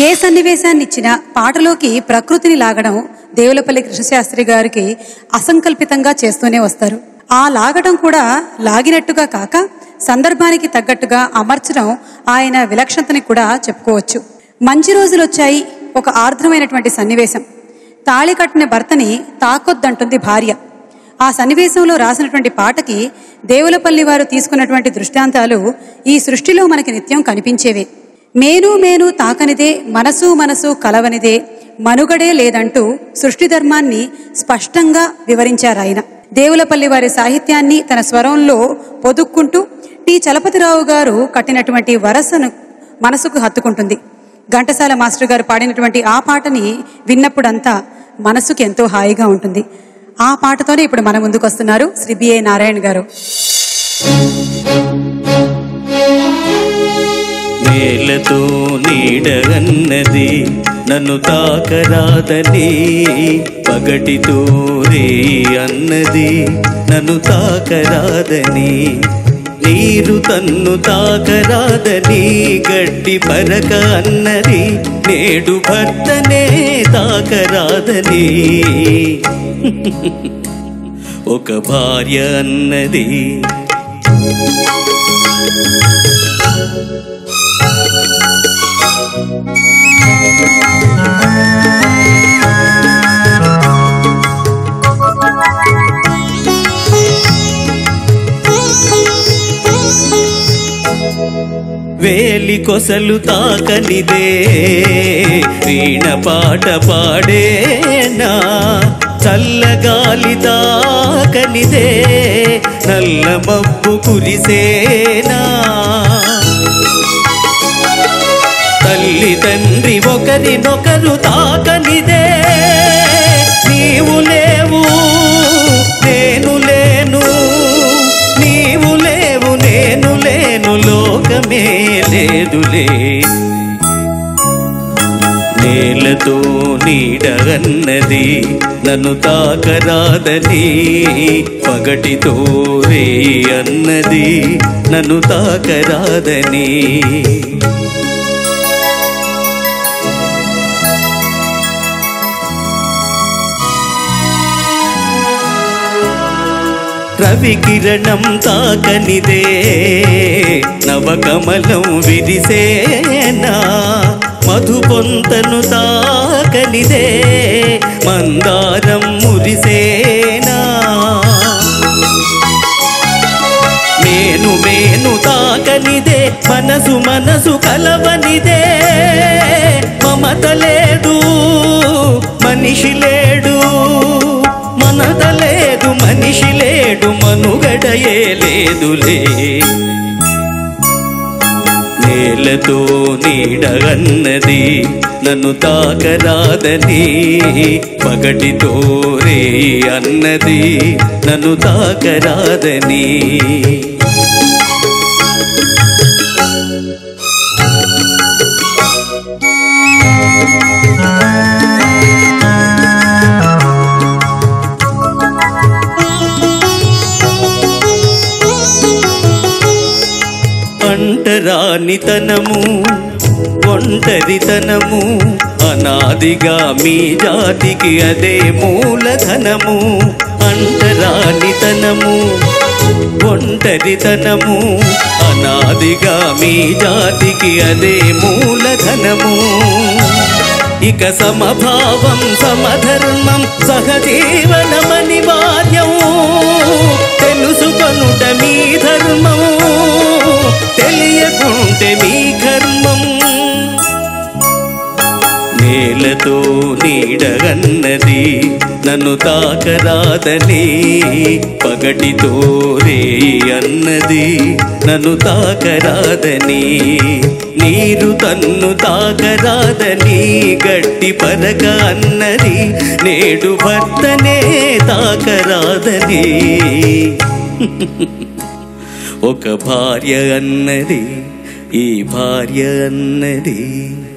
ఏ సన్నివేశాన్ని ఇచ్చినా పాటలోకి ప్రకృతిని లాగడం దేవులపల్లి కృష్ణశాస్త్రి గారికి అసంకల్పితంగా చేస్తూనే వస్తారు ఆ లాగడం కూడా లాగినట్టుగా కాక సందర్భానికి తగ్గట్టుగా అమర్చడం ఆయన విలక్షణతని కూడా చెప్పుకోవచ్చు మంచి రోజులు వచ్చాయి ఒక ఆర్ద్రమైనటువంటి సన్నివేశం తాళి కట్టిన భర్తని తాకొద్దంటుంది భార్య ఆ సన్నివేశంలో రాసినటువంటి పాటకి దేవులపల్లి వారు తీసుకున్నటువంటి దృష్టాంతాలు ఈ సృష్టిలో మనకి నిత్యం కనిపించేవే మేను మేను తాకనిదే మనసు మనసు కలవనిదే మనుగడే లేదంటూ సృష్టి ధర్మాన్ని స్పష్టంగా వివరించారాయన దేవులపల్లి వారి సాహిత్యాన్ని తన స్వరంలో పొదుక్కుంటూ టి చలపతిరావు గారు కట్టినటువంటి వరసను మనసుకు హత్తుకుంటుంది ఘంటసాల మాస్టర్ గారు పాడినటువంటి ఆ పాటని విన్నప్పుడంతా మనసుకు ఎంతో హాయిగా ఉంటుంది ఆ పాటతోనే ఇప్పుడు మన ముందుకు వస్తున్నారు శ్రీ బిఏ నారాయణ గారు నేలతో నీడగన్నది నన్ను తాకరాదని పగటితో రే అన్నది నన్ను తాకరాదని నీరు తన్ను తాకరాదని గడ్డి పరక అన్నది నేడు భర్తనే తాకరాదని ఒక భార్య అన్నది వేలి కొసలు తాకనిదే వీణ పాట పాడేనా చల్లగాలి తాకనిదే నల్ల మబ్బు కురిసేనా తల్లి తండ్రి ఒకరినొకరు తాకనిదే నీవు లేవు నేను లేను నీవు లేవు నేను లేను లోకమే లేదులే నేలతో నీడగన్నది నన్ను తాకరాదని పగటితో రే అన్నది నన్ను తాకరాదని రవి కిరణం తాకనిదే నవకమలం విరిసేనా మధు పొంతను తాకనిదే మందారం మురిసేనా మేను మేను తాకనిదే మనసు మనసు కలవనిదే మమత లేదు మనిషి లేడు మనత లేదు మనిషి లేడు మనుగడయే లేదులే నేలతో నీడగన్నది నన్ను తాకరాదని పగటితో రే అన్నది నన్ను తాకరాదని అంటరానితనము ఒంటరితనము అనాదిగా మీ జాతికి అదే మూలధనము అంటరానితనము ఒంటరితనము అనాదిగా మీ జాతికి అదే మూలధనము ఇక సమభావం సమధర్మం సహజీవనమనివార్యం తెలుసుకొనుట మీ ధర్మం తెలియకుంటే మీ కర్మం నేలతో నీడగన్నది నన్ను తాకరాదని పగటితో రే అన్నది నన్ను తాకరాదని నీరు తన్ను తాకరాదని గట్టి పరక అన్నది నేడు భర్తనే తాకరాదని ఒక భార్య అన్నది ఈ భార్య అన్నది